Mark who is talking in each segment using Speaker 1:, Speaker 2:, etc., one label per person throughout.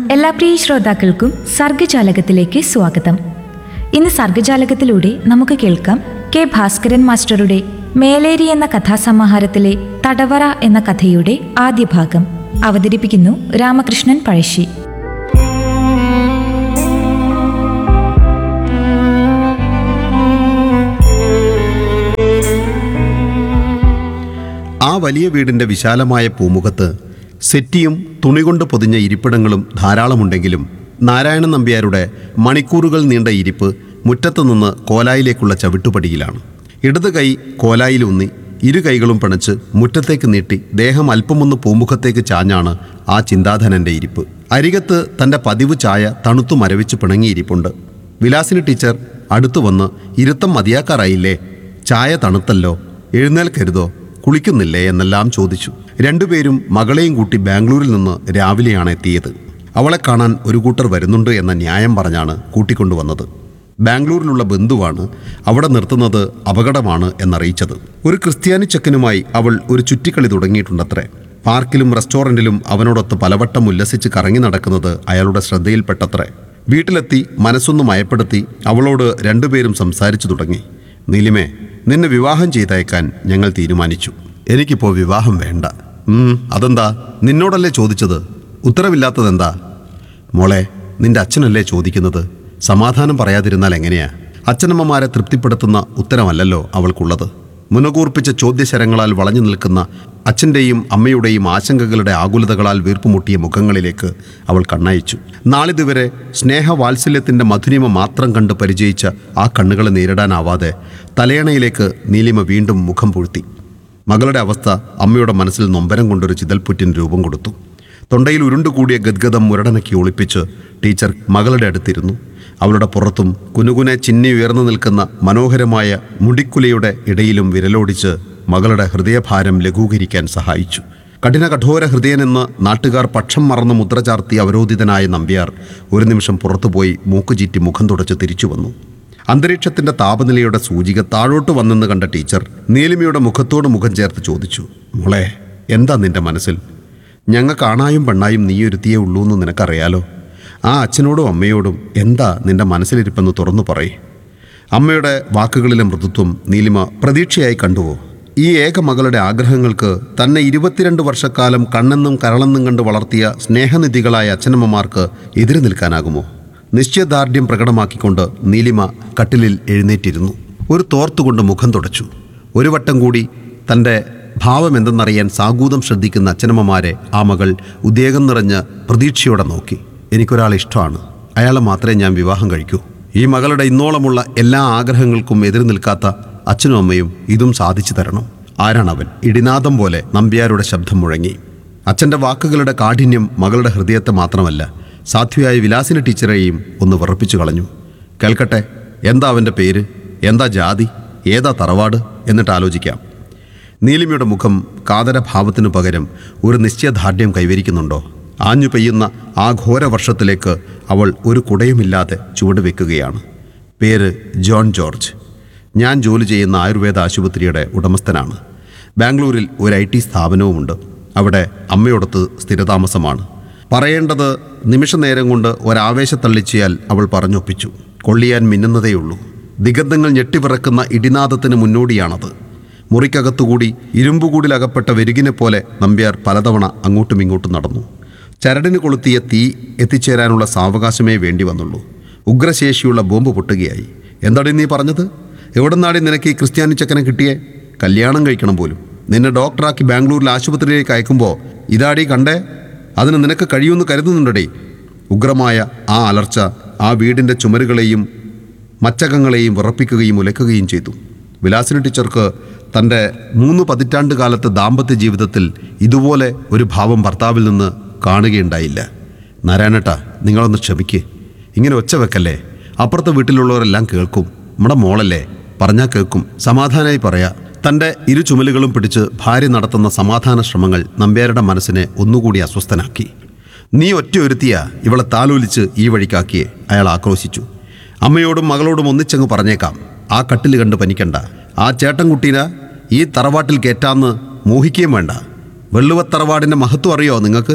Speaker 1: എല്ലാ പ്രിയ ശ്രോതാക്കൾക്കും സർഗജാലകത്തിലേക്ക് സ്വാഗതം ഇന്ന് സർഗജാലകത്തിലൂടെ നമുക്ക് കേൾക്കാം കെ ഭാസ്കരൻ മാസ്റ്ററുടെ മേലേരി എന്ന കഥാസമാഹാരത്തിലെ തടവറ എന്ന കഥയുടെ ആദ്യ ഭാഗം അവതരിപ്പിക്കുന്നു രാമകൃഷ്ണൻ പഴശ്ശി
Speaker 2: ആ വലിയ വീടിന്റെ വിശാലമായ പൂമുഖത്ത് സെറ്റിയും തുണികൊണ്ട് പൊതിഞ്ഞ ഇരിപ്പിടങ്ങളും ധാരാളമുണ്ടെങ്കിലും നാരായണൻ നമ്പ്യാരുടെ മണിക്കൂറുകൾ നീണ്ട ഇരിപ്പ് മുറ്റത്തു നിന്ന് കോലായിലേക്കുള്ള ചവിട്ടുപടിയിലാണ് ഇടത് കൈ കോലായിലൂന്നി ഇരു കൈകളും പിണച്ച് മുറ്റത്തേക്ക് നീട്ടി ദേഹം അല്പമൊന്ന് പൂമുഖത്തേക്ക് ചാഞ്ഞാണ് ആ ചിന്താധനന്റെ ഇരിപ്പ് അരികത്ത് തന്റെ പതിവ് ചായ തണുത്തു മരവിച്ച് പിണങ്ങിയിരിപ്പുണ്ട് വിലാസിനി ടീച്ചർ അടുത്തു വന്ന് ഇരുത്തം മതിയാക്കാറായില്ലേ ചായ തണുത്തല്ലോ എഴുന്നേൽക്കരുതോ കുളിക്കുന്നില്ലേ എന്നെല്ലാം ചോദിച്ചു രണ്ടുപേരും മകളെയും കൂട്ടി ബാംഗ്ലൂരിൽ നിന്ന് രാവിലെയാണ് എത്തിയത് അവളെ കാണാൻ ഒരു കൂട്ടർ വരുന്നുണ്ട് എന്ന ന്യായം പറഞ്ഞാണ് കൂട്ടിക്കൊണ്ടുവന്നത് ബാംഗ്ലൂരിലുള്ള ബന്ധുവാണ് അവിടെ നിർത്തുന്നത് അപകടമാണ് എന്നറിയിച്ചത് ഒരു ക്രിസ്ത്യാനി ചെക്കനുമായി അവൾ ഒരു ചുറ്റിക്കളി തുടങ്ങിയിട്ടുണ്ടത്രേ പാർക്കിലും റെസ്റ്റോറൻറ്റിലും അവനോടൊത്ത് പലവട്ടം ഉല്ലസിച്ച് കറങ്ങി നടക്കുന്നത് അയാളുടെ ശ്രദ്ധയിൽപ്പെട്ടത്രേ വീട്ടിലെത്തി മനസ്സൊന്ന് മയപ്പെടുത്തി അവളോട് രണ്ടുപേരും സംസാരിച്ചു തുടങ്ങി നീലിമേ നിന്നെ വിവാഹം ചെയ്തയക്കാൻ ഞങ്ങൾ തീരുമാനിച്ചു എനിക്കിപ്പോൾ വിവാഹം വേണ്ട ഉം, അതെന്താ നിന്നോടല്ലേ ചോദിച്ചത് ഉത്തരവില്ലാത്തതെന്താ മോളെ നിന്റെ അച്ഛനല്ലേ ചോദിക്കുന്നത് സമാധാനം പറയാതിരുന്നാൽ എങ്ങനെയാ അച്ഛനമ്മമാരെ തൃപ്തിപ്പെടുത്തുന്ന ഉത്തരമല്ലല്ലോ അവൾക്കുള്ളത് മുനകൂർപ്പിച്ച ചോദ്യശരങ്ങളാൽ വളഞ്ഞു നിൽക്കുന്ന അച്ഛൻ്റെയും അമ്മയുടെയും ആശങ്കകളുടെ ആകുലതകളാൽ വീർപ്പുമുട്ടിയ മുഖങ്ങളിലേക്ക് അവൾ കണ്ണയച്ചു നാളിതുവരെ സ്നേഹവാത്സല്യത്തിൻ്റെ മധുരിമ മാത്രം കണ്ട് പരിചയിച്ച ആ കണ്ണുകളെ നേരിടാനാവാതെ തലയണയിലേക്ക് നീലിമ വീണ്ടും മുഖം പൂഴ്ത്തി മകളുടെ അവസ്ഥ അമ്മയുടെ മനസ്സിൽ നൊമ്പരം കൊണ്ടൊരു ചിതൽപ്പുറ്റിന് രൂപം കൊടുത്തു തൊണ്ടയിൽ ഉരുണ്ടുകൂടിയ ഗദ്ഗതം മുരടനക്കി ഒളിപ്പിച്ച് ടീച്ചർ മകളുടെ അടുത്തിരുന്നു അവളുടെ പുറത്തും കുനുകുനെ ചിന്നി ഉയർന്നു നിൽക്കുന്ന മനോഹരമായ മുടിക്കുലയുടെ ഇടയിലും വിരലോടിച്ച് മകളുടെ ഹൃദയഭാരം ലഘൂകരിക്കാൻ സഹായിച്ചു കഠിന കഠോര ഹൃദയനെന്ന് നാട്ടുകാർ പക്ഷം മറന്ന് മുദ്ര ചാർത്തി അവരോധിതനായ നമ്പ്യാർ ഒരു നിമിഷം പുറത്തുപോയി മൂക്കുചീറ്റി മുഖം തുടച്ച് തിരിച്ചു വന്നു അന്തരീക്ഷത്തിന്റെ താപനിലയുടെ സൂചിക താഴോട്ട് വന്നെന്ന് കണ്ട ടീച്ചർ നീലിമയുടെ മുഖത്തോട് മുഖം ചേർത്ത് ചോദിച്ചു മോളെ എന്താ നിന്റെ മനസ്സിൽ ഞങ്ങൾ കാണായും പെണ്ണായും നീയൊരുത്തിയേ ഉള്ളൂ എന്ന് നിനക്കറിയാലോ ആ അച്ഛനോടും അമ്മയോടും എന്താ നിന്റെ മനസ്സിലിരിപ്പെന്ന് തുറന്നു പറയ് അമ്മയുടെ വാക്കുകളിലെ മൃദുത്വം നീലിമ പ്രതീക്ഷയായി കണ്ടുവോ ഈ ഏക മകളുടെ ആഗ്രഹങ്ങൾക്ക് തന്നെ ഇരുപത്തിരണ്ട് വർഷക്കാലം കണ്ണെന്നും കരളെന്നും കണ്ട് വളർത്തിയ സ്നേഹനിധികളായ അച്ഛനമ്മമാർക്ക് എതിര് നിൽക്കാനാകുമോ നിശ്ചയദാർഢ്യം പ്രകടമാക്കിക്കൊണ്ട് നീലിമ കട്ടിലിൽ എഴുന്നേറ്റിരുന്നു ഒരു തോർത്തുകൊണ്ട് മുഖം തുടച്ചു ഒരു വട്ടം കൂടി തൻ്റെ ഭാവം എന്തെന്നറിയാൻ സാഗൂതം ശ്രദ്ധിക്കുന്ന അച്ഛനമ്മമാരെ ആ മകൾ ഉദ്വേഗം നിറഞ്ഞ പ്രതീക്ഷയോടെ നോക്കി എനിക്കൊരാൾ ഇഷ്ടമാണ് അയാളെ മാത്രമേ ഞാൻ വിവാഹം കഴിക്കൂ ഈ മകളുടെ ഇന്നോളമുള്ള എല്ലാ ആഗ്രഹങ്ങൾക്കും എതിര് നിൽക്കാത്ത അച്ഛനും അമ്മയും ഇതും സാധിച്ചു തരണം ആരാണവൻ ഇടിനാദം പോലെ നമ്പ്യാരുടെ ശബ്ദം മുഴങ്ങി അച്ഛൻ്റെ വാക്കുകളുടെ കാഠിന്യം മകളുടെ ഹൃദയത്തെ മാത്രമല്ല സാധ്വിയായ വിലാസിനി ടീച്ചറെയും ഒന്ന് വിറപ്പിച്ചു കളഞ്ഞു കേൾക്കട്ടെ എന്താ അവൻ്റെ പേര് എന്താ ജാതി ഏതാ തറവാട് എന്നിട്ട് ആലോചിക്കാം നീലിമയുടെ മുഖം കാതരഭാവത്തിനു പകരം ഒരു നിശ്ചയദാർഢ്യം കൈവരിക്കുന്നുണ്ടോ ആഞ്ഞു പെയ്യുന്ന ആ ഘോര വർഷത്തിലേക്ക് അവൾ ഒരു കുടയുമില്ലാതെ ചുവടുവെക്കുകയാണ് പേര് ജോൺ ജോർജ് ഞാൻ ജോലി ചെയ്യുന്ന ആയുർവേദ ആശുപത്രിയുടെ ഉടമസ്ഥനാണ് ബാംഗ്ലൂരിൽ ഒരു ഐ ടി സ്ഥാപനവുമുണ്ട് അവിടെ അമ്മയോടൊത്ത് സ്ഥിരതാമസമാണ് പറയേണ്ടത് നിമിഷനേരം കൊണ്ട് ഒരാവേശത്തള്ളിച്ചിയാൽ അവൾ പറഞ്ഞൊപ്പിച്ചു കൊള്ളിയാൻ മിന്നുന്നതേയുള്ളൂ ദിഗന്ധങ്ങൾ ഞെട്ടിവിറക്കുന്ന ഇടിനാദത്തിന് മുന്നോടിയാണത് മുറിക്കകത്തുകൂടി ഇരുമ്പുകൂടിലകപ്പെട്ട വെരുകിനെ പോലെ നമ്പ്യാർ പലതവണ അങ്ങോട്ടും ഇങ്ങോട്ടും നടന്നു ചരടിന് കൊളുത്തിയ തീ എത്തിച്ചേരാനുള്ള സാവകാശമേ വേണ്ടി വന്നുള്ളൂ ഉഗ്രശേഷിയുള്ള ബോംബ് പൊട്ടുകയായി എന്താടി നീ പറഞ്ഞത് എവിടെന്നാടി നിനക്ക് ഈ ക്രിസ്ത്യാനി ചക്കനെ കിട്ടിയേ കല്യാണം കഴിക്കണം പോലും നിന്നെ ഡോക്ടറാക്കി ബാംഗ്ലൂരിൽ ആശുപത്രിയിലേക്ക് അയക്കുമ്പോൾ ഇതാടി കണ്ടേ അതിന് നിനക്ക് കഴിയുമെന്ന് കരുതുന്നുണ്ടടി ഉഗ്രമായ ആ അലർച്ച ആ വീടിൻ്റെ ചുമരുകളെയും മച്ചകങ്ങളെയും വിറപ്പിക്കുകയും ഉലക്കുകയും ചെയ്തു വിലാസിനി ടീച്ചർക്ക് തൻ്റെ മൂന്ന് പതിറ്റാണ്ട് കാലത്തെ ദാമ്പത്യ ജീവിതത്തിൽ ഇതുപോലെ ഒരു ഭാവം ഭർത്താവിൽ നിന്ന് കാണുകയുണ്ടായില്ല നാരായണേട്ടാ നിങ്ങളൊന്ന് ക്ഷമിക്ക് ഇങ്ങനെ ഒച്ച വെക്കല്ലേ അപ്പുറത്തെ വീട്ടിലുള്ളവരെല്ലാം കേൾക്കും നമ്മുടെ മോളല്ലേ പറഞ്ഞാൽ കേൾക്കും സമാധാനമായി പറയാ തൻ്റെ ഇരു ചുമലുകളും പിടിച്ച് ഭാര്യ നടത്തുന്ന സമാധാന ശ്രമങ്ങൾ നമ്പ്യാരുടെ മനസ്സിനെ ഒന്നുകൂടി അസ്വസ്ഥനാക്കി നീ ഒറ്റ ഒരുത്തിയാ ഇവളെ താലോലിച്ച് ഈ വഴിക്കാക്കിയെ അയാൾ ആക്രോശിച്ചു അമ്മയോടും മകളോടും ഒന്നിച്ചങ്ങ് പറഞ്ഞേക്കാം ആ കട്ടിൽ കണ്ട് പനിക്കണ്ട ആ ചേട്ടൻകുട്ടീനെ ഈ തറവാട്ടിൽ കയറ്റാന്ന് മോഹിക്കുകയും വേണ്ട വെള്ളുവത്തറവാടിൻ്റെ മഹത്വം അറിയോ നിങ്ങൾക്ക്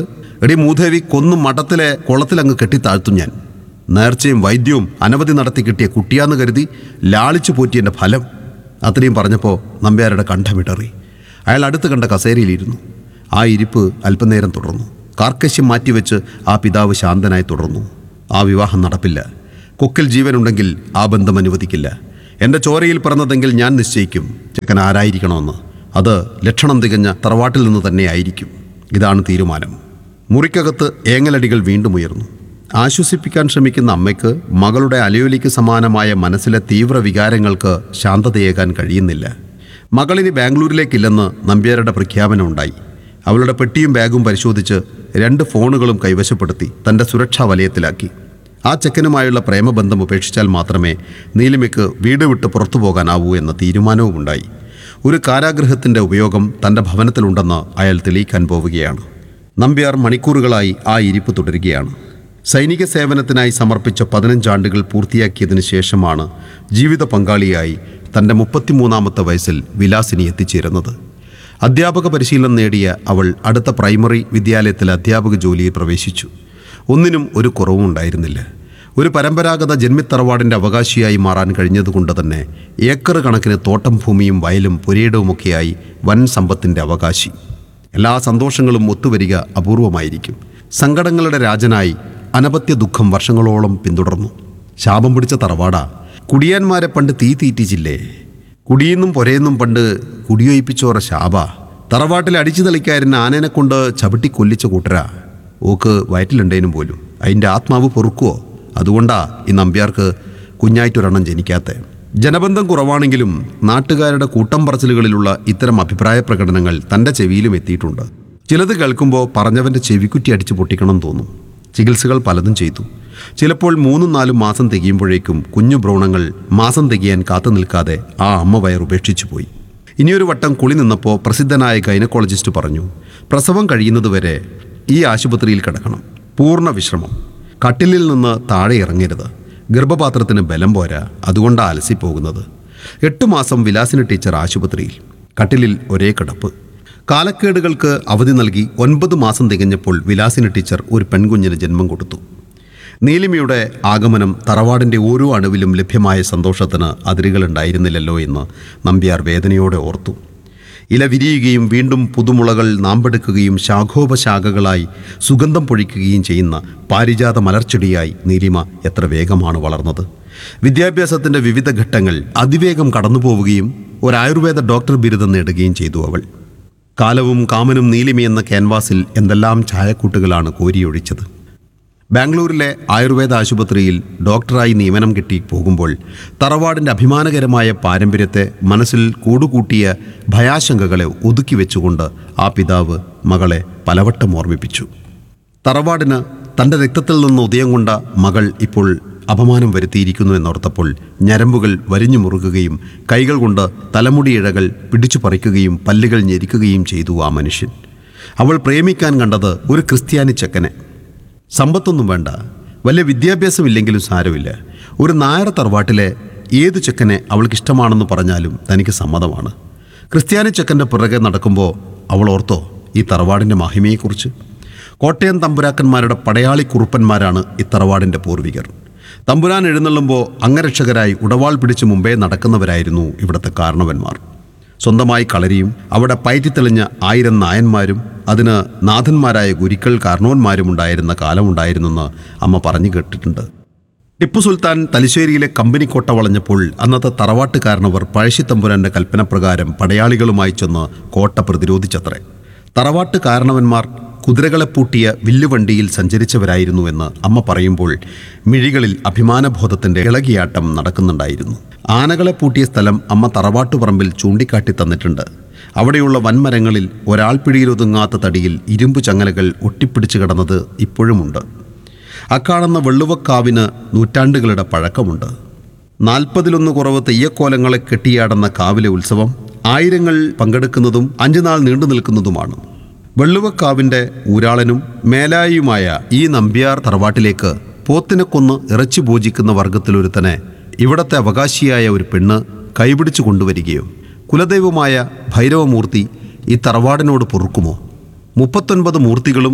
Speaker 2: എടി മൂദേവി കൊന്നു മഠത്തിലെ കുളത്തിലങ്ങ് കെട്ടിത്താഴ്ത്തും ഞാൻ നേർച്ചയും വൈദ്യവും അനവധി നടത്തി കിട്ടിയ കുട്ടിയാന്ന് കരുതി ലാളിച്ചു പോറ്റിയൻ്റെ ഫലം അത്രയും പറഞ്ഞപ്പോൾ നമ്പ്യാരുടെ കണ്ഠമിടറി അയാൾ അടുത്ത് കണ്ട കസേരയിലിരുന്നു ആ ഇരിപ്പ് അല്പനേരം തുടർന്നു കാർക്കശ്യം മാറ്റിവെച്ച് ആ പിതാവ് ശാന്തനായി തുടർന്നു ആ വിവാഹം നടപ്പില്ല കൊക്കിൽ ജീവനുണ്ടെങ്കിൽ ആ ബന്ധം അനുവദിക്കില്ല എൻ്റെ ചോരയിൽ പിറന്നതെങ്കിൽ ഞാൻ നിശ്ചയിക്കും ചെക്കൻ ആരായിരിക്കണമെന്ന് അത് ലക്ഷണം തികഞ്ഞ തറവാട്ടിൽ നിന്ന് തന്നെയായിരിക്കും ഇതാണ് തീരുമാനം മുറിക്കകത്ത് ഏങ്ങലടികൾ വീണ്ടും ഉയർന്നു ആശ്വസിപ്പിക്കാൻ ശ്രമിക്കുന്ന അമ്മയ്ക്ക് മകളുടെ അലയൊലിക്ക് സമാനമായ മനസ്സിലെ തീവ്ര വികാരങ്ങൾക്ക് ശാന്തതയേകാൻ കഴിയുന്നില്ല മകളിനി ബാംഗ്ലൂരിലേക്കില്ലെന്ന് നമ്പ്യാരുടെ പ്രഖ്യാപനമുണ്ടായി അവളുടെ പെട്ടിയും ബാഗും പരിശോധിച്ച് രണ്ട് ഫോണുകളും കൈവശപ്പെടുത്തി തൻ്റെ സുരക്ഷാ വലയത്തിലാക്കി ആ ചെക്കനുമായുള്ള പ്രേമബന്ധം ഉപേക്ഷിച്ചാൽ മാത്രമേ നീലിമയ്ക്ക് വീട് വിട്ട് പുറത്തു പോകാനാവൂ എന്ന തീരുമാനവുമുണ്ടായി ഒരു കാരാഗൃഹത്തിൻ്റെ ഉപയോഗം തൻ്റെ ഭവനത്തിലുണ്ടെന്ന് അയാൾ തെളിയിക്കാൻ പോവുകയാണ് നമ്പ്യാർ മണിക്കൂറുകളായി ആ ഇരിപ്പ് തുടരുകയാണ് സൈനിക സേവനത്തിനായി സമർപ്പിച്ച പതിനഞ്ചാണ്ടുകൾ പൂർത്തിയാക്കിയതിനു ശേഷമാണ് ജീവിത പങ്കാളിയായി തൻ്റെ മുപ്പത്തിമൂന്നാമത്തെ വയസ്സിൽ വിലാസിനി എത്തിച്ചേരുന്നത് അധ്യാപക പരിശീലനം നേടിയ അവൾ അടുത്ത പ്രൈമറി വിദ്യാലയത്തിൽ അധ്യാപക ജോലിയിൽ പ്രവേശിച്ചു ഒന്നിനും ഒരു കുറവും ഉണ്ടായിരുന്നില്ല ഒരു പരമ്പരാഗത ജന്മിത്തറവാടിൻ്റെ അവകാശിയായി മാറാൻ കഴിഞ്ഞതുകൊണ്ട് തന്നെ ഏക്കർ കണക്കിന് തോട്ടം ഭൂമിയും വയലും പുരയിടവുമൊക്കെയായി വൻ സമ്പത്തിൻ്റെ അവകാശി എല്ലാ സന്തോഷങ്ങളും ഒത്തുവരിക അപൂർവമായിരിക്കും സങ്കടങ്ങളുടെ രാജനായി അനപത്യ ദുഃഖം വർഷങ്ങളോളം പിന്തുടർന്നു ശാപം പിടിച്ച തറവാടാ കുടിയാന്മാരെ പണ്ട് തീ തീറ്റിച്ചില്ലേ കുടിയെന്നും പൊരയെന്നും പണ്ട് കുടിയൊയിപ്പിച്ചോറ ശാപ തറവാട്ടിൽ അടിച്ചു തളിക്കാരൻ ആനേനെ കൊണ്ട് ചവിട്ടി കൊല്ലിച്ച കൂട്ടരാ ഓക്ക് വയറ്റിലുണ്ടേനും പോലും അതിൻ്റെ ആത്മാവ് പൊറുക്കുവോ അതുകൊണ്ടാ ഈ നമ്പ്യാർക്ക് കുഞ്ഞായിട്ടൊരെണ്ണം ജനിക്കാത്ത ജനബന്ധം കുറവാണെങ്കിലും നാട്ടുകാരുടെ കൂട്ടം പറച്ചിലുകളിലുള്ള ഇത്തരം അഭിപ്രായ പ്രകടനങ്ങൾ തൻ്റെ ചെവിയിലും എത്തിയിട്ടുണ്ട് ചിലത് കേൾക്കുമ്പോൾ പറഞ്ഞവൻ്റെ ചെവിക്കുറ്റി അടിച്ചു പൊട്ടിക്കണം തോന്നും ചികിത്സകൾ പലതും ചെയ്തു ചിലപ്പോൾ മൂന്നും നാലും മാസം തികയുമ്പോഴേക്കും കുഞ്ഞു ഭ്രൂണങ്ങൾ മാസം തികയാൻ കാത്തു നിൽക്കാതെ ആ അമ്മ വയർ ഉപേക്ഷിച്ചു പോയി ഇനിയൊരു വട്ടം കുളി നിന്നപ്പോൾ പ്രസിദ്ധനായ ഗൈനക്കോളജിസ്റ്റ് പറഞ്ഞു പ്രസവം കഴിയുന്നതുവരെ ഈ ആശുപത്രിയിൽ കിടക്കണം പൂർണ്ണ വിശ്രമം കട്ടിലിൽ നിന്ന് താഴെ ഇറങ്ങരുത് ഗർഭപാത്രത്തിന് ബലം പോരാ അതുകൊണ്ടാണ് അലസിപ്പോകുന്നത് എട്ട് മാസം വിലാസിനി ടീച്ചർ ആശുപത്രിയിൽ കട്ടിലിൽ ഒരേ കിടപ്പ് കാലക്കേടുകൾക്ക് അവധി നൽകി ഒൻപത് മാസം തികഞ്ഞപ്പോൾ വിലാസിനി ടീച്ചർ ഒരു പെൺകുഞ്ഞിന് ജന്മം കൊടുത്തു നീലിമയുടെ ആഗമനം തറവാടിൻ്റെ ഓരോ അണുവിലും ലഭ്യമായ സന്തോഷത്തിന് അതിരുകളുണ്ടായിരുന്നില്ലല്ലോ എന്ന് നമ്പ്യാർ വേദനയോടെ ഓർത്തു ഇല വിരിയുകയും വീണ്ടും പുതുമുളകൾ നാമ്പെടുക്കുകയും ശാഖോപശാഖകളായി സുഗന്ധം പൊഴിക്കുകയും ചെയ്യുന്ന പാരിജാത മലർച്ചെടിയായി നീലിമ എത്ര വേഗമാണ് വളർന്നത് വിദ്യാഭ്യാസത്തിൻ്റെ വിവിധ ഘട്ടങ്ങൾ അതിവേഗം കടന്നുപോവുകയും ഒരു ആയുർവേദ ഡോക്ടർ ബിരുദം നേടുകയും ചെയ്തു അവൾ കാലവും കാമനും നീലിമ എന്ന ക്യാൻവാസിൽ എന്തെല്ലാം ഛായക്കൂട്ടുകളാണ് കോരിയൊഴിച്ചത് ബാംഗ്ലൂരിലെ ആയുർവേദ ആശുപത്രിയിൽ ഡോക്ടറായി നിയമനം കിട്ടി പോകുമ്പോൾ തറവാടിൻ്റെ അഭിമാനകരമായ പാരമ്പര്യത്തെ മനസ്സിൽ കൂടുകൂട്ടിയ ഭയാശങ്കകളെ ഒതുക്കി വെച്ചുകൊണ്ട് ആ പിതാവ് മകളെ പലവട്ടം ഓർമ്മിപ്പിച്ചു തറവാടിന് തൻ്റെ രക്തത്തിൽ നിന്ന് ഉദയം കൊണ്ട മകൾ ഇപ്പോൾ അപമാനം വരുത്തിയിരിക്കുന്നു എന്നോർത്തപ്പോൾ ഞരമ്പുകൾ വരിഞ്ഞു മുറുകുകയും കൈകൾ കൊണ്ട് തലമുടിയിഴകൾ പിടിച്ചു പറിക്കുകയും പല്ലുകൾ ഞെരിക്കുകയും ചെയ്തു ആ മനുഷ്യൻ അവൾ പ്രേമിക്കാൻ കണ്ടത് ഒരു ക്രിസ്ത്യാനി ചെക്കനെ സമ്പത്തൊന്നും വേണ്ട വലിയ വിദ്യാഭ്യാസമില്ലെങ്കിലും സാരമില്ല ഒരു നായർ തറവാട്ടിലെ ഏതു ചെക്കനെ അവൾക്ക് ഇഷ്ടമാണെന്ന് പറഞ്ഞാലും തനിക്ക് സമ്മതമാണ് ക്രിസ്ത്യാനി ചെക്കൻ്റെ പിറകെ നടക്കുമ്പോൾ അവൾ ഓർത്തോ ഈ തറവാടിൻ്റെ മഹിമയെക്കുറിച്ച് കോട്ടയം തമ്പുരാക്കന്മാരുടെ പടയാളി കുറുപ്പന്മാരാണ് ഈ തറവാടിൻ്റെ പൂർവികർ തമ്പുരാൻ എഴുന്നള്ളുമ്പോൾ അംഗരക്ഷകരായി ഉടവാൾ പിടിച്ച് മുമ്പേ നടക്കുന്നവരായിരുന്നു ഇവിടുത്തെ കാരണവന്മാർ സ്വന്തമായി കളരിയും അവിടെ പയറ്റിത്തെളിഞ്ഞ ആയിരം നായന്മാരും അതിന് നാഥന്മാരായ ഗുരുക്കൾ കാരണവന്മാരും ഉണ്ടായിരുന്ന കാലമുണ്ടായിരുന്നെന്ന് അമ്മ പറഞ്ഞു കേട്ടിട്ടുണ്ട് ടിപ്പു സുൽത്താൻ തലശ്ശേരിയിലെ കമ്പനിക്കോട്ട വളഞ്ഞപ്പോൾ അന്നത്തെ തറവാട്ടുകാരനവർ പഴശ്ശിത്തമ്പുരാന്റെ കൽപ്പനപ്രകാരം പടയാളികളുമായി ചെന്ന് കോട്ട പ്രതിരോധിച്ചത്രേ തറവാട്ട് കാരണവന്മാർ കുതിരകളെ പൂട്ടിയ വില്ലുവണ്ടിയിൽ സഞ്ചരിച്ചവരായിരുന്നുവെന്ന് അമ്മ പറയുമ്പോൾ മിഴികളിൽ അഭിമാനബോധത്തിന്റെ ഇളകിയാട്ടം നടക്കുന്നുണ്ടായിരുന്നു ആനകളെ പൂട്ടിയ സ്ഥലം അമ്മ തറവാട്ടുപറമ്പിൽ ചൂണ്ടിക്കാട്ടി തന്നിട്ടുണ്ട് അവിടെയുള്ള വൻമരങ്ങളിൽ ഒരാൾ പിടിയിലൊതുങ്ങാത്ത തടിയിൽ ഇരുമ്പു ചങ്ങലകൾ ഒട്ടിപ്പിടിച്ചു കിടന്നത് ഇപ്പോഴുമുണ്ട് അക്കാണുന്ന വെള്ളുവക്കാവിന് നൂറ്റാണ്ടുകളുടെ പഴക്കമുണ്ട് നാൽപ്പതിലൊന്ന് കുറവ് തെയ്യക്കോലങ്ങളെ കെട്ടിയാടുന്ന കാവിലെ ഉത്സവം ആയിരങ്ങൾ പങ്കെടുക്കുന്നതും അഞ്ചു നാൾ നീണ്ടു നിൽക്കുന്നതുമാണ് വെള്ളുവക്കാവിൻ്റെ ഊരാളനും മേലായിയുമായ ഈ നമ്പ്യാർ തറവാട്ടിലേക്ക് പോത്തിനെ കൊന്ന് ഇറച്ചി പൂജിക്കുന്ന വർഗത്തിലൊരുത്തനെ ഇവിടത്തെ അവകാശിയായ ഒരു പെണ്ണ് കൈപിടിച്ചു കൊണ്ടുവരികയോ കുലദൈവമായ ഭൈരവമൂർത്തി ഈ തറവാടിനോട് പൊറുക്കുമോ മുപ്പത്തൊൻപത് മൂർത്തികളും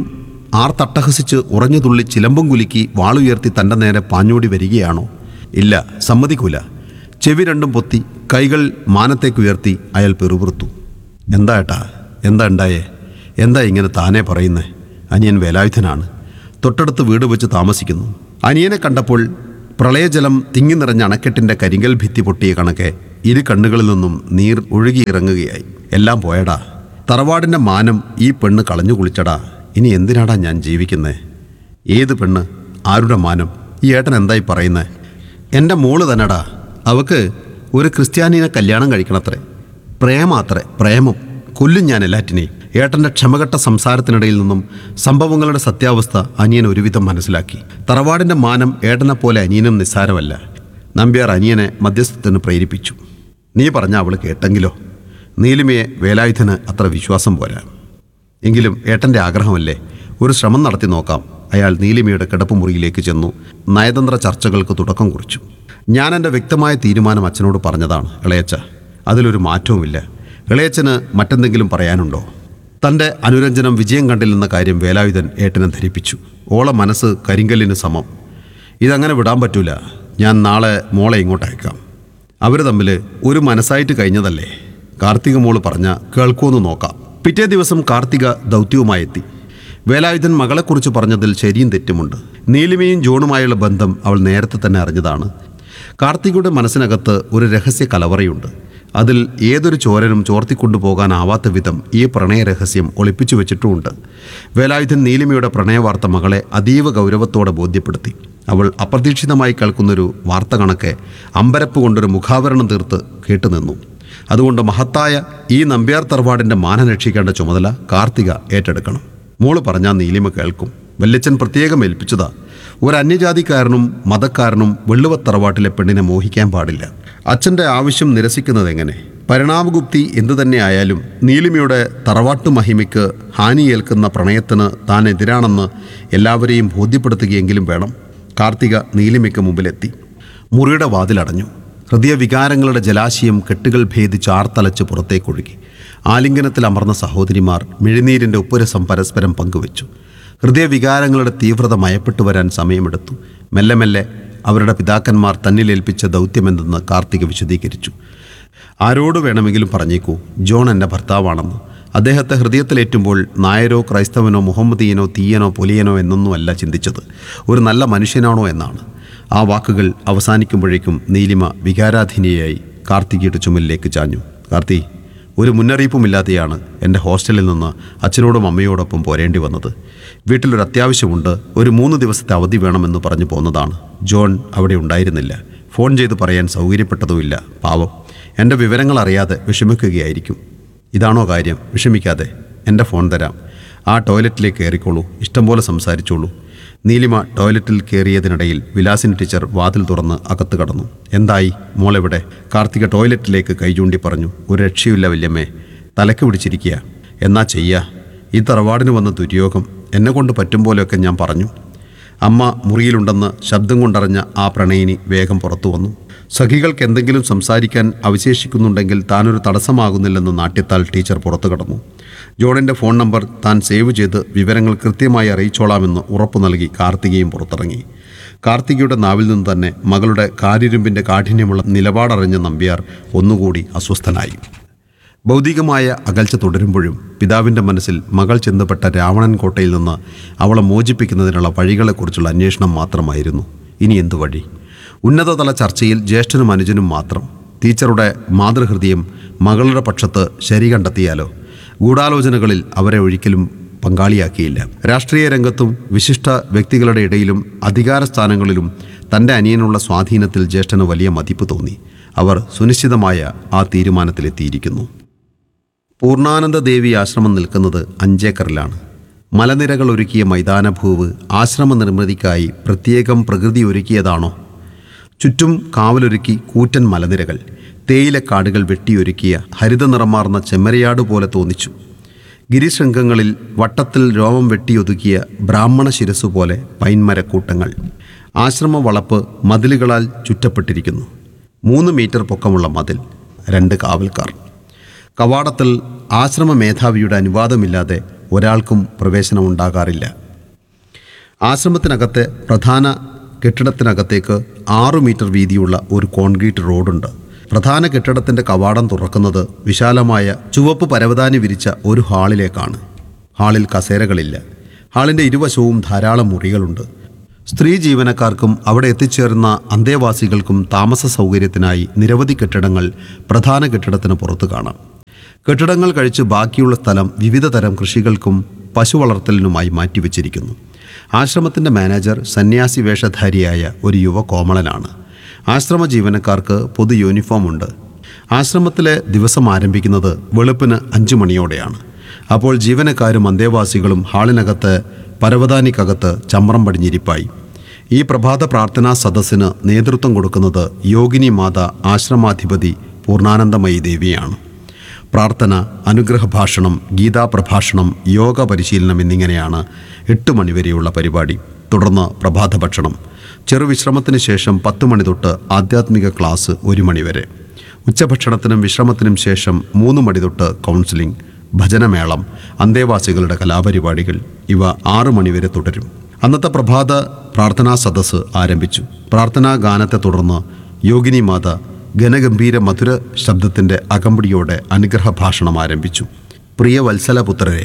Speaker 2: ആർത്തട്ടഹസിച്ച് ഉറഞ്ഞുതുള്ളി ചിലമ്പും കുലുക്കി വാളുയർത്തി തൻ്റെ നേരെ പാഞ്ഞോടി വരികയാണോ ഇല്ല സമ്മതിക്കൂല ചെവി രണ്ടും പൊത്തി കൈകൾ മാനത്തേക്കുയർത്തി അയാൾ പെറുപിറുത്തു എന്താ ഏട്ടാ എന്താ ഉണ്ടായേ എന്താ ഇങ്ങനെ താനേ പറയുന്നേ അനിയൻ വേലായുധനാണ് തൊട്ടടുത്ത് വീട് വെച്ച് താമസിക്കുന്നു അനിയനെ കണ്ടപ്പോൾ പ്രളയജലം തിങ്ങി നിറഞ്ഞ അണക്കെട്ടിൻ്റെ കരിങ്കൽ ഭിത്തി പൊട്ടിയ കണക്കെ ഇരു കണ്ണുകളിൽ നിന്നും നീർ ഒഴുകിയിറങ്ങുകയായി എല്ലാം പോയടാ തറവാടിൻ്റെ മാനം ഈ പെണ്ണ് കളഞ്ഞു കുളിച്ചടാ ഇനി എന്തിനാടാ ഞാൻ ജീവിക്കുന്നേ ഏത് പെണ്ണ് ആരുടെ മാനം ഈ ഏട്ടൻ എന്തായി പറയുന്നേ എൻ്റെ മോള് തന്നെടാ അവക്ക് ഒരു ക്രിസ്ത്യാനിനെ കല്യാണം കഴിക്കണത്രേ പ്രേമാത്രേ പ്രേമം കൊല്ലും ഞാൻ എല്ലാറ്റിനെയും ഏട്ടൻ്റെ ക്ഷമകെട്ട സംസാരത്തിനിടയിൽ നിന്നും സംഭവങ്ങളുടെ സത്യാവസ്ഥ അനിയൻ ഒരുവിധം മനസ്സിലാക്കി തറവാടിൻ്റെ മാനം ഏട്ടനെ പോലെ അനിയനും നിസ്സാരമല്ല നമ്പ്യാർ അനിയനെ മധ്യസ്ഥത്തിന് പ്രേരിപ്പിച്ചു നീ പറഞ്ഞ അവൾ കേട്ടെങ്കിലോ നീലിമയെ വേലായുധന് അത്ര വിശ്വാസം പോരാ എങ്കിലും ഏട്ടൻ്റെ ആഗ്രഹമല്ലേ ഒരു ശ്രമം നടത്തി നോക്കാം അയാൾ നീലിമയുടെ കിടപ്പുമുറിയിലേക്ക് ചെന്നു നയതന്ത്ര ചർച്ചകൾക്ക് തുടക്കം കുറിച്ചു ഞാൻ എൻ്റെ വ്യക്തമായ തീരുമാനം അച്ഛനോട് പറഞ്ഞതാണ് ഇളയച്ച അതിലൊരു മാറ്റവുമില്ല ഇളയച്ചന് മറ്റെന്തെങ്കിലും പറയാനുണ്ടോ തൻ്റെ അനുരഞ്ജനം വിജയം കണ്ടില്ലെന്ന കാര്യം വേലായുധൻ ഏട്ടനെ ധരിപ്പിച്ചു ഓളെ മനസ്സ് കരിങ്കല്ലിന് സമം ഇതങ്ങനെ വിടാൻ പറ്റൂല ഞാൻ നാളെ മോളെ ഇങ്ങോട്ട് അയക്കാം അവർ തമ്മിൽ ഒരു മനസ്സായിട്ട് കഴിഞ്ഞതല്ലേ കാർത്തിക മോള് പറഞ്ഞ കേൾക്കുമെന്ന് നോക്കാം പിറ്റേ ദിവസം കാർത്തിക ദൗത്യവുമായി എത്തി വേലായുധൻ മകളെക്കുറിച്ച് പറഞ്ഞതിൽ ശരിയും തെറ്റുമുണ്ട് നീലിമയും ജോണുമായുള്ള ബന്ധം അവൾ നേരത്തെ തന്നെ അറിഞ്ഞതാണ് കാർത്തികയുടെ മനസ്സിനകത്ത് ഒരു രഹസ്യ കലവറയുണ്ട് അതിൽ ഏതൊരു ചോരനും ചോർത്തിക്കൊണ്ടുപോകാനാവാത്ത വിധം ഈ പ്രണയ രഹസ്യം ഒളിപ്പിച്ചു വെച്ചിട്ടുമുണ്ട് വേലായുധൻ നീലിമയുടെ പ്രണയവാർത്ത മകളെ അതീവ ഗൗരവത്തോടെ ബോധ്യപ്പെടുത്തി അവൾ അപ്രതീക്ഷിതമായി കേൾക്കുന്നൊരു വാർത്ത കണക്കെ അമ്പരപ്പ് കൊണ്ടൊരു മുഖാവരണം തീർത്ത് കേട്ടുനിന്നു അതുകൊണ്ട് മഹത്തായ ഈ നമ്പ്യാർ തറവാടിൻ്റെ മാനം രക്ഷിക്കേണ്ട ചുമതല കാർത്തിക ഏറ്റെടുക്കണം മോള് പറഞ്ഞാൽ നീലിമ കേൾക്കും വല്യച്ഛൻ പ്രത്യേകം ഏൽപ്പിച്ചതാ ഒരു അന്യജാതിക്കാരനും മതക്കാരനും വെള്ളുവത്തറവാട്ടിലെ പെണ്ണിനെ മോഹിക്കാൻ പാടില്ല അച്ഛൻ്റെ ആവശ്യം നിരസിക്കുന്നത് എങ്ങനെ പരിണാമഗുപ്തി എന്തു തന്നെ ആയാലും നീലിമയുടെ തറവാട്ടു മഹിമയ്ക്ക് ഹാനിയേൽക്കുന്ന പ്രണയത്തിന് താൻ എതിരാണെന്ന് എല്ലാവരെയും ബോധ്യപ്പെടുത്തുകയെങ്കിലും വേണം കാർത്തിക നീലിമയ്ക്ക് മുമ്പിലെത്തി മുറിയുടെ വാതിലടഞ്ഞു ഹൃദയവികാരങ്ങളുടെ ജലാശയം കെട്ടുകൾ ഭേദിച്ച് ആർത്തലച്ച് പുറത്തേക്കൊഴുകി ആലിംഗനത്തിൽ അമർന്ന സഹോദരിമാർ മിഴിനീരിൻ്റെ ഉപ്പുരസം പരസ്പരം പങ്കുവച്ചു ഹൃദയവികാരങ്ങളുടെ തീവ്രത മയപ്പെട്ടു വരാൻ സമയമെടുത്തു മെല്ലെ മെല്ലെ അവരുടെ പിതാക്കന്മാർ തന്നിലേൽപ്പിച്ച ദൗത്യമെന്തെന്ന് കാർത്തിക വിശദീകരിച്ചു ആരോട് വേണമെങ്കിലും പറഞ്ഞേക്കൂ ജോൺ എൻ്റെ ഭർത്താവാണെന്ന് അദ്ദേഹത്തെ ഹൃദയത്തിലേറ്റുമ്പോൾ നായരോ ക്രൈസ്തവനോ മുഹമ്മദീയനോ തീയനോ പൊലിയനോ എന്നൊന്നുമല്ല ചിന്തിച്ചത് ഒരു നല്ല മനുഷ്യനാണോ എന്നാണ് ആ വാക്കുകൾ അവസാനിക്കുമ്പോഴേക്കും നീലിമ വികാരാധീനയായി കാർത്തികയുടെ ചുമലിലേക്ക് ചാഞ്ഞു കാർത്തി ഒരു മുന്നറിയിപ്പുമില്ലാതെയാണ് എൻ്റെ ഹോസ്റ്റലിൽ നിന്ന് അച്ഛനോടും അമ്മയോടൊപ്പം പോരേണ്ടി വന്നത് വീട്ടിലൊരു അത്യാവശ്യമുണ്ട് ഒരു മൂന്ന് ദിവസത്തെ അവധി വേണമെന്ന് പറഞ്ഞു പോന്നതാണ് ജോൺ അവിടെ ഉണ്ടായിരുന്നില്ല ഫോൺ ചെയ്ത് പറയാൻ സൗകര്യപ്പെട്ടതുമില്ല പാവം എൻ്റെ വിവരങ്ങൾ അറിയാതെ വിഷമിക്കുകയായിരിക്കും ഇതാണോ കാര്യം വിഷമിക്കാതെ എൻ്റെ ഫോൺ തരാം ആ ടോയ്ലറ്റിലേക്ക് കയറിക്കോളൂ ഇഷ്ടംപോലെ സംസാരിച്ചോളൂ നീലിമ ടോയ്ലറ്റിൽ കയറിയതിനിടയിൽ വിലാസിനി ടീച്ചർ വാതിൽ തുറന്ന് അകത്ത് കടന്നു എന്തായി മോളെവിടെ കാർത്തിക ടോയ്ലറ്റിലേക്ക് കൈ ചൂണ്ടി പറഞ്ഞു ഒരു രക്ഷയില്ല വല്യമ്മേ തലക്ക് പിടിച്ചിരിക്കുക എന്നാ ചെയ്യാ ഈ തറവാടിന് വന്ന ദുര്യോഗം എന്നെ കൊണ്ട് പറ്റും പോലെയൊക്കെ ഞാൻ പറഞ്ഞു അമ്മ മുറിയിലുണ്ടെന്ന് ശബ്ദം കൊണ്ടറിഞ്ഞ ആ പ്രണയിനി വേഗം പുറത്തു വന്നു സഖികൾക്ക് എന്തെങ്കിലും സംസാരിക്കാൻ അവശേഷിക്കുന്നുണ്ടെങ്കിൽ താനൊരു തടസ്സമാകുന്നില്ലെന്ന് നാട്യത്താൽ ടീച്ചർ പുറത്തു കടന്നു ജോണിൻ്റെ ഫോൺ നമ്പർ താൻ സേവ് ചെയ്ത് വിവരങ്ങൾ കൃത്യമായി അറിയിച്ചോളാമെന്ന് ഉറപ്പു നൽകി കാർത്തികയും പുറത്തിറങ്ങി കാർത്തികയുടെ നാവിൽ നിന്ന് തന്നെ മകളുടെ കാരിരുമ്പിൻ്റെ കാഠിന്യമുള്ള നിലപാടറിഞ്ഞ നമ്പ്യാർ ഒന്നുകൂടി അസ്വസ്ഥനായി ഭൗതികമായ അകൽച്ച തുടരുമ്പോഴും പിതാവിൻ്റെ മനസ്സിൽ മകൾ ചെന്നപ്പെട്ട രാവണൻ കോട്ടയിൽ നിന്ന് അവളെ മോചിപ്പിക്കുന്നതിനുള്ള വഴികളെക്കുറിച്ചുള്ള അന്വേഷണം മാത്രമായിരുന്നു ഇനി എന്തു വഴി ഉന്നതതല ചർച്ചയിൽ ജ്യേഷ്ഠനും അനുജനും മാത്രം ടീച്ചറുടെ മാതൃഹൃദയം മകളുടെ പക്ഷത്ത് ശരി കണ്ടെത്തിയാലോ ഗൂഢാലോചനകളിൽ അവരെ ഒരിക്കലും പങ്കാളിയാക്കിയില്ല രാഷ്ട്രീയ രംഗത്തും വിശിഷ്ട വ്യക്തികളുടെ ഇടയിലും അധികാര സ്ഥാനങ്ങളിലും തൻ്റെ അനിയനുള്ള സ്വാധീനത്തിൽ ജ്യേഷ്ഠന് വലിയ മതിപ്പ് തോന്നി അവർ സുനിശ്ചിതമായ ആ തീരുമാനത്തിലെത്തിയിരിക്കുന്നു പൂർണ്ണാനന്ദ ദേവി ആശ്രമം നിൽക്കുന്നത് അഞ്ചേക്കറിലാണ് മലനിരകൾ ഒരുക്കിയ മൈതാനഭൂവ് ആശ്രമ നിർമ്മിതിക്കായി പ്രത്യേകം പ്രകൃതി ഒരുക്കിയതാണോ ചുറ്റും കാവലൊരുക്കി കൂറ്റൻ മലനിരകൾ തേയിലക്കാടുകൾ വെട്ടിയൊരുക്കിയ ഹരിത നിറമാർന്ന ചെമ്മരയാട് പോലെ തോന്നിച്ചു ഗിരിശൃംഗങ്ങളിൽ വട്ടത്തിൽ രോമം വെട്ടിയൊതുക്കിയ ബ്രാഹ്മണ ശിരസ്സു പോലെ പൈൻമരക്കൂട്ടങ്ങൾ ആശ്രമ വളപ്പ് മതിലുകളാൽ ചുറ്റപ്പെട്ടിരിക്കുന്നു മൂന്ന് മീറ്റർ പൊക്കമുള്ള മതിൽ രണ്ട് കാവൽക്കാർ കവാടത്തിൽ ആശ്രമ മേധാവിയുടെ അനുവാദമില്ലാതെ ഒരാൾക്കും പ്രവേശനമുണ്ടാകാറില്ല ആശ്രമത്തിനകത്തെ പ്രധാന കെട്ടിടത്തിനകത്തേക്ക് ആറു മീറ്റർ വീതിയുള്ള ഒരു കോൺക്രീറ്റ് റോഡുണ്ട് പ്രധാന കെട്ടിടത്തിൻ്റെ കവാടം തുറക്കുന്നത് വിശാലമായ ചുവപ്പ് പരവതാനി വിരിച്ച ഒരു ഹാളിലേക്കാണ് ഹാളിൽ കസേരകളില്ല ഹാളിൻ്റെ ഇരുവശവും ധാരാളം മുറികളുണ്ട് സ്ത്രീ ജീവനക്കാർക്കും അവിടെ എത്തിച്ചേർന്ന അന്തേവാസികൾക്കും താമസ സൗകര്യത്തിനായി നിരവധി കെട്ടിടങ്ങൾ പ്രധാന കെട്ടിടത്തിന് പുറത്ത് കാണാം കെട്ടിടങ്ങൾ കഴിച്ച് ബാക്കിയുള്ള സ്ഥലം വിവിധ തരം കൃഷികൾക്കും പശു വളർത്തലിനുമായി മാറ്റിവെച്ചിരിക്കുന്നു ആശ്രമത്തിൻ്റെ മാനേജർ സന്യാസി വേഷധാരിയായ ഒരു യുവ കോമളനാണ് ആശ്രമ ജീവനക്കാർക്ക് പൊതു യൂണിഫോം ഉണ്ട് ആശ്രമത്തിലെ ദിവസം ആരംഭിക്കുന്നത് വെളുപ്പിന് അഞ്ചു മണിയോടെയാണ് അപ്പോൾ ജീവനക്കാരും അന്തേവാസികളും ഹാളിനകത്ത് പരവതാനിക്കകത്ത് ചമ്രം പടിഞ്ഞിരിപ്പായി ഈ പ്രഭാത പ്രാർത്ഥനാ സദസ്സിന് നേതൃത്വം കൊടുക്കുന്നത് യോഗിനി മാത ആശ്രമാധിപതി പൂർണ്ണാനന്ദമയി ദേവിയാണ് പ്രാർത്ഥന അനുഗ്രഹ ഭാഷണം ഗീതാപ്രഭാഷണം യോഗ പരിശീലനം എന്നിങ്ങനെയാണ് എട്ട് മണിവരെയുള്ള പരിപാടി തുടർന്ന് പ്രഭാത ഭക്ഷണം ചെറുവിശ്രമത്തിന് ശേഷം പത്ത് മണി തൊട്ട് ആധ്യാത്മിക ക്ലാസ് ഒരു മണിവരെ ഉച്ചഭക്ഷണത്തിനും വിശ്രമത്തിനും ശേഷം മൂന്ന് മണി തൊട്ട് കൗൺസിലിംഗ് ഭജനമേളം അന്തേവാസികളുടെ കലാപരിപാടികൾ ഇവ ആറ് മണിവരെ തുടരും അന്നത്തെ പ്രഭാത പ്രാർത്ഥനാ സദസ്സ് ആരംഭിച്ചു പ്രാർത്ഥനാ ഗാനത്തെ തുടർന്ന് യോഗിനി മാത ഘനഗംഭീര മധുര ശബ്ദത്തിൻ്റെ അകമ്പടിയോടെ അനുഗ്രഹ ഭാഷണം ആരംഭിച്ചു പ്രിയ വത്സലപുത്രരെ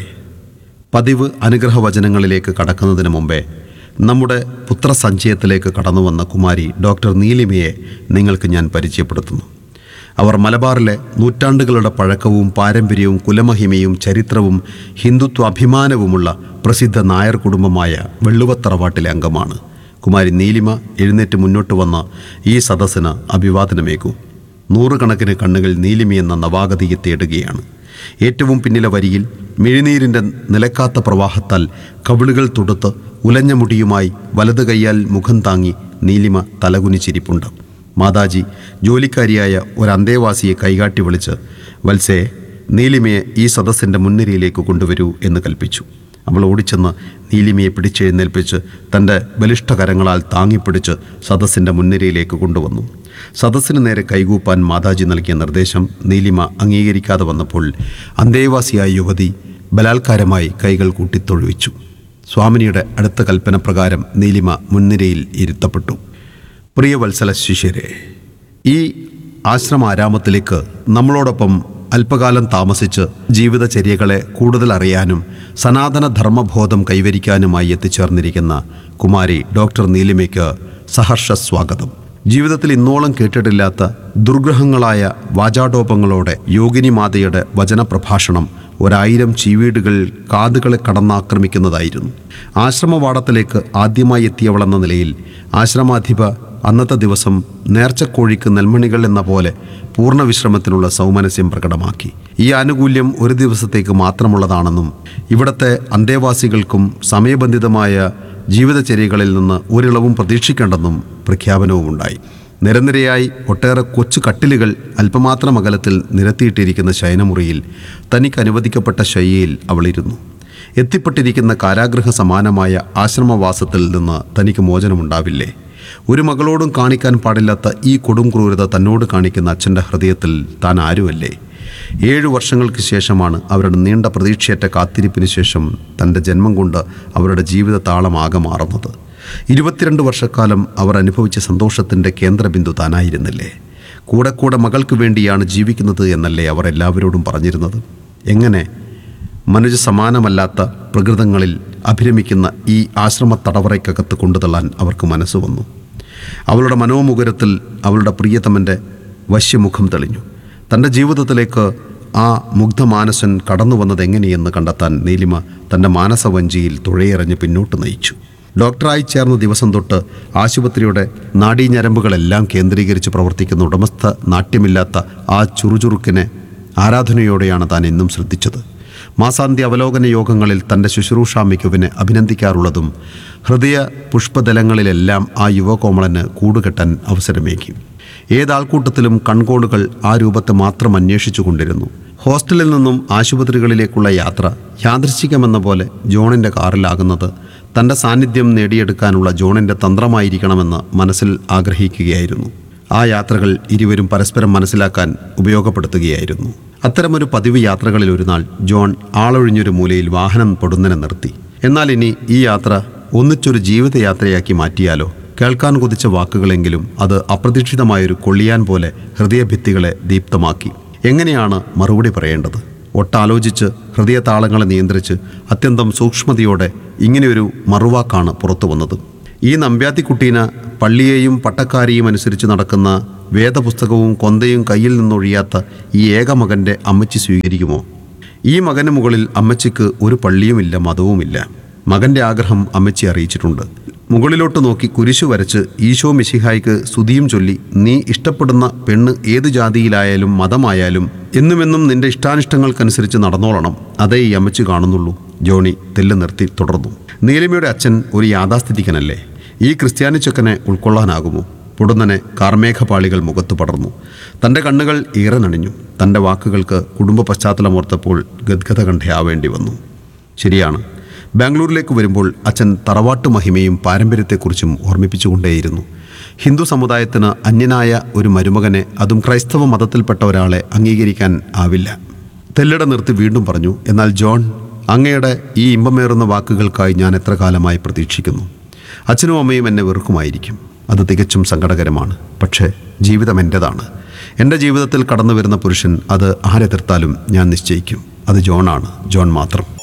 Speaker 2: പതിവ് അനുഗ്രഹവചനങ്ങളിലേക്ക് കടക്കുന്നതിന് മുമ്പേ നമ്മുടെ പുത്രസഞ്ചയത്തിലേക്ക് കടന്നുവന്ന കുമാരി ഡോക്ടർ നീലിമയെ നിങ്ങൾക്ക് ഞാൻ പരിചയപ്പെടുത്തുന്നു അവർ മലബാറിലെ നൂറ്റാണ്ടുകളുടെ പഴക്കവും പാരമ്പര്യവും കുലമഹിമയും ചരിത്രവും ഹിന്ദുത്വ അഭിമാനവുമുള്ള പ്രസിദ്ധ നായർ കുടുംബമായ വെള്ളുവത്തറവാട്ടിലെ അംഗമാണ് കുമാരി നീലിമ എഴുന്നേറ്റ് മുന്നോട്ട് വന്ന ഈ സദസ്സിന് അഭിവാദനമേകൂ നൂറുകണക്കിന് കണ്ണുകൾ നീലിമ എന്ന നവാഗതിയെ തേടുകയാണ് ഏറ്റവും പിന്നിലെ വരിയിൽ മിഴിനീരിൻ്റെ നിലക്കാത്ത പ്രവാഹത്താൽ കവിളുകൾ തുടുത്ത് ഉലഞ്ഞ മുടിയുമായി വലത് കൈയാൽ മുഖം താങ്ങി നീലിമ തലകുനിച്ചിരിപ്പുണ്ട് മാതാജി ജോലിക്കാരിയായ ഒരു അന്തേവാസിയെ കൈകാട്ടി വിളിച്ച് വത്സേ നീലിമയെ ഈ സദസ്സിൻ്റെ മുൻനിരയിലേക്ക് കൊണ്ടുവരൂ എന്ന് കൽപ്പിച്ചു അവൾ ഓടിച്ചെന്ന് നീലിമയെ പിടിച്ചെഴുന്നേൽപ്പിച്ച് തൻ്റെ ബലിഷ്ഠകരങ്ങളാൽ താങ്ങിപ്പിടിച്ച് സദസ്സിൻ്റെ മുൻനിരയിലേക്ക് കൊണ്ടുവന്നു സദസ്സിന് നേരെ കൈകൂപ്പാൻ മാതാജി നൽകിയ നിർദ്ദേശം നീലിമ അംഗീകരിക്കാതെ വന്നപ്പോൾ അന്തേവാസിയായ യുവതി ബലാത്കാരമായി കൈകൾ കൂട്ടിത്തൊഴുവിച്ചു സ്വാമിനിയുടെ അടുത്ത കൽപ്പന പ്രകാരം നീലിമ മുൻനിരയിൽ ഇരുത്തപ്പെട്ടു പ്രിയ വത്സല ശിഷ്യരെ ഈ ആശ്രമാരാമത്തിലേക്ക് നമ്മളോടൊപ്പം അല്പകാലം താമസിച്ച് ജീവിതചര്യകളെ കൂടുതൽ അറിയാനും സനാതന ധർമ്മബോധം കൈവരിക്കാനുമായി എത്തിച്ചേർന്നിരിക്കുന്ന കുമാരി ഡോക്ടർ നീലിമയ്ക്ക് സഹർഷ സ്വാഗതം ജീവിതത്തിൽ ഇന്നോളം കേട്ടിട്ടില്ലാത്ത ദുർഗ്രഹങ്ങളായ വാചാടോപങ്ങളോടെ യോഗിനി മാതയുടെ വചനപ്രഭാഷണം ഒരായിരം ചീവീടുകൾ കാതുകളെ കടന്നാക്രമിക്കുന്നതായിരുന്നു ആശ്രമവാടത്തിലേക്ക് ആദ്യമായി എത്തിയവളെന്ന നിലയിൽ ആശ്രമാധിപ അന്നത്തെ ദിവസം നേർച്ചക്കോഴിക്ക് നെൽമണികൾ എന്ന പോലെ പൂർണ്ണ വിശ്രമത്തിനുള്ള സൗമനസ്യം പ്രകടമാക്കി ഈ ആനുകൂല്യം ഒരു ദിവസത്തേക്ക് മാത്രമുള്ളതാണെന്നും ഇവിടത്തെ അന്തേവാസികൾക്കും സമയബന്ധിതമായ ജീവിതചര്യകളിൽ നിന്ന് ഒരിളവും പ്രതീക്ഷിക്കേണ്ടെന്നും പ്രഖ്യാപനവുമുണ്ടായി നിരനിരയായി ഒട്ടേറെ കൊച്ചു കട്ടിലുകൾ അല്പമാത്രം അകലത്തിൽ നിരത്തിയിട്ടിരിക്കുന്ന ശയനമുറിയിൽ തനിക്ക് അനുവദിക്കപ്പെട്ട ശയ്യയിൽ അവളിരുന്നു എത്തിപ്പെട്ടിരിക്കുന്ന കാരാഗൃഹ സമാനമായ ആശ്രമവാസത്തിൽ നിന്ന് തനിക്ക് മോചനമുണ്ടാവില്ലേ ഒരു മകളോടും കാണിക്കാൻ പാടില്ലാത്ത ഈ കൊടും ക്രൂരത തന്നോട് കാണിക്കുന്ന അച്ഛൻ്റെ ഹൃദയത്തിൽ താൻ ആരുമല്ലേ ഏഴു വർഷങ്ങൾക്ക് ശേഷമാണ് അവരുടെ നീണ്ട പ്രതീക്ഷയറ്റ കാത്തിരിപ്പിന് ശേഷം തൻ്റെ ജന്മം കൊണ്ട് അവരുടെ ജീവിത താളമാകെ മാറുന്നത് ഇരുപത്തിരണ്ട് വർഷക്കാലം അവർ അനുഭവിച്ച സന്തോഷത്തിൻ്റെ കേന്ദ്രബിന്ദു താനായിരുന്നില്ലേ കൂടെ കൂടെ മകൾക്ക് വേണ്ടിയാണ് ജീവിക്കുന്നത് എന്നല്ലേ അവർ എല്ലാവരോടും പറഞ്ഞിരുന്നത് എങ്ങനെ മനുജ സമാനമല്ലാത്ത പ്രകൃതങ്ങളിൽ അഭിരമിക്കുന്ന ഈ ആശ്രമ തടവറയ്ക്കകത്ത് കൊണ്ടുതള്ളാൻ അവർക്ക് മനസ്സ് വന്നു അവളുടെ മനോമുകുരത്തിൽ അവളുടെ പ്രിയതമൻ്റെ വശ്യമുഖം തെളിഞ്ഞു തൻ്റെ ജീവിതത്തിലേക്ക് ആ മുഗ്ധമാനസൻ കടന്നു വന്നത് എങ്ങനെയെന്ന് കണ്ടെത്താൻ നീലിമ തൻ്റെ മാനസവഞ്ചിയിൽ തുഴയെറിഞ്ഞ് പിന്നോട്ട് നയിച്ചു ഡോക്ടറായി ചേർന്ന ദിവസം തൊട്ട് ആശുപത്രിയുടെ നാഡീഞരമ്പുകളെല്ലാം കേന്ദ്രീകരിച്ച് പ്രവർത്തിക്കുന്ന ഉടമസ്ഥ നാട്യമില്ലാത്ത ആ ചുറുചുറുക്കിനെ ആരാധനയോടെയാണ് താൻ എന്നും ശ്രദ്ധിച്ചത് മാസാന്ത്യ അവലോകന യോഗങ്ങളിൽ തൻ്റെ ശുശ്രൂഷാ മികവിനെ അഭിനന്ദിക്കാറുള്ളതും ഹൃദയ പുഷ്പതലങ്ങളിലെല്ലാം ആ യുവകോമളന് കൂടുകെട്ടാൻ അവസരമേകി ഏതാൾക്കൂട്ടത്തിലും കൺകോളുകൾ ആ രൂപത്തെ മാത്രം അന്വേഷിച്ചു കൊണ്ടിരുന്നു ഹോസ്റ്റലിൽ നിന്നും ആശുപത്രികളിലേക്കുള്ള യാത്ര യാദൃശ്ചികമെന്ന പോലെ ജോണിൻ്റെ കാറിലാകുന്നത് തൻ്റെ സാന്നിധ്യം നേടിയെടുക്കാനുള്ള ജോണിൻ്റെ തന്ത്രമായിരിക്കണമെന്ന് മനസ്സിൽ ആഗ്രഹിക്കുകയായിരുന്നു ആ യാത്രകൾ ഇരുവരും പരസ്പരം മനസ്സിലാക്കാൻ ഉപയോഗപ്പെടുത്തുകയായിരുന്നു അത്തരമൊരു പതിവ് യാത്രകളിൽ ഒരു നാൾ ജോൺ ആളൊഴിഞ്ഞൊരു മൂലയിൽ വാഹനം പൊടുന്നനെ നിർത്തി എന്നാൽ ഇനി ഈ യാത്ര ഒന്നിച്ചൊരു ജീവിതയാത്രയാക്കി മാറ്റിയാലോ കേൾക്കാൻ കൊതിച്ച വാക്കുകളെങ്കിലും അത് അപ്രതീക്ഷിതമായൊരു കൊള്ളിയാൻ പോലെ ഹൃദയഭിത്തികളെ ദീപ്തമാക്കി എങ്ങനെയാണ് മറുപടി പറയേണ്ടത് ഒട്ടാലോചിച്ച് ഹൃദയതാളങ്ങളെ നിയന്ത്രിച്ച് അത്യന്തം സൂക്ഷ്മതയോടെ ഇങ്ങനെയൊരു മറുവാക്കാണ് പുറത്തു വന്നത് ഈ നമ്പ്യാത്തിക്കുട്ടീന പള്ളിയെയും പട്ടക്കാരിയും അനുസരിച്ച് നടക്കുന്ന വേദപുസ്തകവും കൊന്തയും കയ്യിൽ നിന്നൊഴിയാത്ത ഈ ഏകമകൻ്റെ അമ്മച്ചി സ്വീകരിക്കുമോ ഈ മകന് മുകളിൽ അമ്മച്ചിക്ക് ഒരു പള്ളിയുമില്ല മതവുമില്ല മകൻ്റെ ആഗ്രഹം അമ്മച്ചി അറിയിച്ചിട്ടുണ്ട് മുകളിലോട്ട് നോക്കി കുരിശു വരച്ച് ഈശോ മിശിഹായ്ക്ക് സ്തുതിയും ചൊല്ലി നീ ഇഷ്ടപ്പെടുന്ന പെണ്ണ് ഏത് ജാതിയിലായാലും മതമായാലും എന്നുമെന്നും നിന്റെ ഇഷ്ടാനിഷ്ടങ്ങൾക്കനുസരിച്ച് നടന്നോളണം അതേ ഈ അമ്മച്ചി കാണുന്നുള്ളൂ ജോണി തെല്ല് നിർത്തി തുടർന്നു നീലിമയുടെ അച്ഛൻ ഒരു യാഥാസ്ഥിതികനല്ലേ ഈ ക്രിസ്ത്യാനി ചെക്കനെ ഉൾക്കൊള്ളാനാകുമോ പൊടുന്നനെ കാർമേഘപാളികൾ മുഖത്ത് പടർന്നു തൻ്റെ കണ്ണുകൾ ഏറെ നണിഞ്ഞു തൻ്റെ വാക്കുകൾക്ക് കുടുംബ പശ്ചാത്തലമോർത്തപ്പോൾ ഗദ്ഗത കണ്ഠയാവേണ്ടി വന്നു ശരിയാണ് ബാംഗ്ലൂരിലേക്ക് വരുമ്പോൾ അച്ഛൻ തറവാട്ട് മഹിമയും പാരമ്പര്യത്തെക്കുറിച്ചും ഓർമ്മിപ്പിച്ചുകൊണ്ടേയിരുന്നു ഹിന്ദു സമുദായത്തിന് അന്യനായ ഒരു മരുമകനെ അതും ക്രൈസ്തവ മതത്തിൽപ്പെട്ട ഒരാളെ അംഗീകരിക്കാൻ ആവില്ല തെല്ലട നിർത്തി വീണ്ടും പറഞ്ഞു എന്നാൽ ജോൺ അങ്ങയുടെ ഈ ഇമ്പമേറുന്ന വാക്കുകൾക്കായി ഞാൻ എത്ര കാലമായി പ്രതീക്ഷിക്കുന്നു അച്ഛനും അമ്മയും എന്നെ വെറുക്കുമായിരിക്കും അത് തികച്ചും സങ്കടകരമാണ് പക്ഷേ ജീവിതം എൻ്റെതാണ് എൻ്റെ ജീവിതത്തിൽ കടന്നു വരുന്ന പുരുഷൻ അത് ആരെതിർത്താലും ഞാൻ നിശ്ചയിക്കും അത് ജോണാണ് ജോൺ മാത്രം